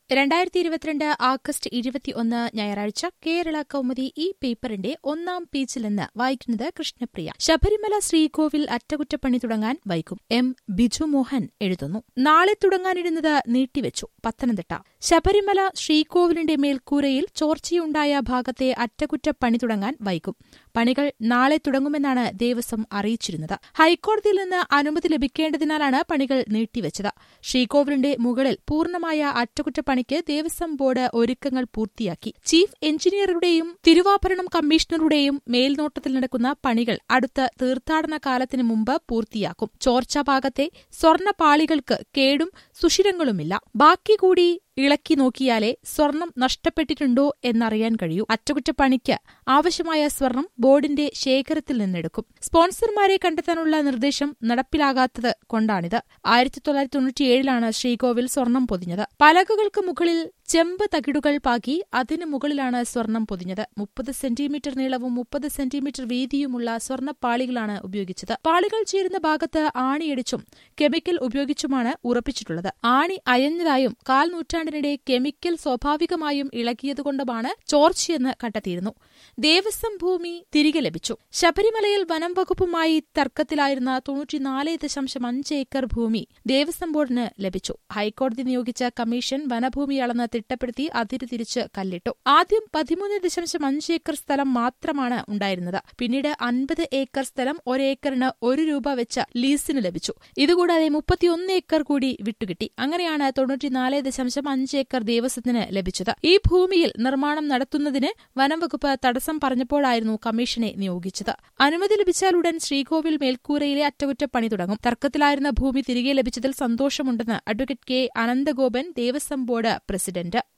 രണ്ടായിരത്തി ഇരുപത്തിരണ്ട് ആഗസ്റ്റ് ഇരുപത്തിയൊന്ന് ഞായറാഴ്ച കേരള കൗമുദി ഈ പേപ്പറിന്റെ ഒന്നാം പേജിൽ നിന്ന് വായിക്കുന്നത് കൃഷ്ണപ്രിയ ശബരിമല ശ്രീകോവിൽ അറ്റകുറ്റപ്പണി തുടങ്ങാൻ വൈകും എം ബിജു മോഹൻ എഴുതുന്നു നാളെ തുടങ്ങാനിരുന്നത് നീട്ടിവെച്ചു പത്തനംതിട്ട ശബരിമല ശ്രീകോവിലിന്റെ മേൽക്കൂരയിൽ ചോർച്ചയുണ്ടായ ഭാഗത്തെ അറ്റകുറ്റപ്പണി തുടങ്ങാൻ വൈകും പണികൾ നാളെ തുടങ്ങുമെന്നാണ് ദേവസ്വം അറിയിച്ചിരുന്നത് ഹൈക്കോടതിയിൽ നിന്ന് അനുമതി ലഭിക്കേണ്ടതിനാലാണ് പണികൾ നീട്ടിവെച്ചത് ശ്രീകോവിലിന്റെ മുകളിൽ പൂർണ്ണമായ അറ്റകുറ്റപ്പണിക്ക് ദേവസ്വം ബോർഡ് ഒരുക്കങ്ങൾ പൂർത്തിയാക്കി ചീഫ് എഞ്ചിനീയറുടെയും തിരുവാഭരണം കമ്മീഷണറുടെയും മേൽനോട്ടത്തിൽ നടക്കുന്ന പണികൾ അടുത്ത തീർത്ഥാടന കാലത്തിന് മുമ്പ് പൂർത്തിയാക്കും ചോർച്ച ഭാഗത്തെ സ്വർണ്ണപാളികൾക്ക് കേടും സുഷിരങ്ങളുമില്ല ബാക്കി കൂടി ഇളക്കി നോക്കിയാലേ സ്വർണം നഷ്ടപ്പെട്ടിട്ടുണ്ടോ എന്നറിയാൻ കഴിയൂ അറ്റകുറ്റപ്പണിക്ക് ആവശ്യമായ സ്വർണം ബോർഡിന്റെ ശേഖരത്തിൽ നിന്നെടുക്കും സ്പോൺസർമാരെ കണ്ടെത്താനുള്ള നിർദ്ദേശം നടപ്പിലാകാത്തത് കൊണ്ടാണിത് ആയിരത്തി തൊള്ളായിരത്തി തൊണ്ണൂറ്റിയേഴിലാണ് ശ്രീകോവിൽ സ്വർണം പൊതിഞ്ഞത് പലകകൾക്ക് മുകളിൽ ചെമ്പ് തകിടുകൾ പാകി അതിനു മുകളിലാണ് സ്വർണം പൊതിഞ്ഞത് മുപ്പത് സെന്റിമീറ്റർ നീളവും മുപ്പത് സെന്റിമീറ്റർ വീതിയുമുള്ള സ്വർണ്ണപ്പാളികളാണ് ഉപയോഗിച്ചത് പാളികൾ ചേരുന്ന ഭാഗത്ത് ആണിയടിച്ചും കെമിക്കൽ ഉപയോഗിച്ചുമാണ് ഉറപ്പിച്ചിട്ടുള്ളത് ആണി അയഞ്ഞതായും കാൽ നൂറ്റാണ്ടിനിടെ കെമിക്കൽ സ്വാഭാവികമായും ഇളകിയതുകൊണ്ടുമാണ് ചോർച്ചയെന്ന് കണ്ടെത്തിയിരുന്നു ദേവസ്വം ഭൂമി തിരികെ ലഭിച്ചു ശബരിമലയിൽ വനം വകുപ്പുമായി തർക്കത്തിലായിരുന്ന തൊണ്ണൂറ്റിനാല് ദശാംശം അഞ്ച് ഏക്കർ ഭൂമി ദേവസ്വം ബോർഡിന് ലഭിച്ചു ഹൈക്കോടതി നിയോഗിച്ച കമ്മീഷൻ വനഭൂമി അളന്ന് തിട്ടപ്പെടുത്തി അതിര് തിരിച്ച് കല്ലിട്ടു ആദ്യം പതിമൂന്ന് ദശാംശം അഞ്ച് ഏക്കർ സ്ഥലം മാത്രമാണ് ഉണ്ടായിരുന്നത് പിന്നീട് അൻപത് ഏക്കർ സ്ഥലം ഒരേക്കറിന് ഒരു രൂപ വെച്ച് ലീസിന് ലഭിച്ചു ഇതുകൂടാതെ മുപ്പത്തിയൊന്ന് ഏക്കർ കൂടി വിട്ടുകിട്ടി അങ്ങനെയാണ് തൊണ്ണൂറ്റിനാല് ദശാംശം അഞ്ച് ഏക്കർ ദേവസ്വത്തിന് ലഭിച്ചത് ഈ ഭൂമിയിൽ നിർമ്മാണം നടത്തുന്നതിന് വനംവകുപ്പ് തടസ്സം പറഞ്ഞപ്പോഴായിരുന്നു കമ്മീഷനെ നിയോഗിച്ചത് അനുമതി ലഭിച്ചാലുടൻ ശ്രീകോവിൽ മേൽക്കൂരയിലെ അറ്റകുറ്റപ്പണി തുടങ്ങും തർക്കത്തിലായിരുന്ന ഭൂമി തിരികെ ലഭിച്ചതിൽ സന്തോഷമുണ്ടെന്ന് advocate K Ananthagopan Devaswom board president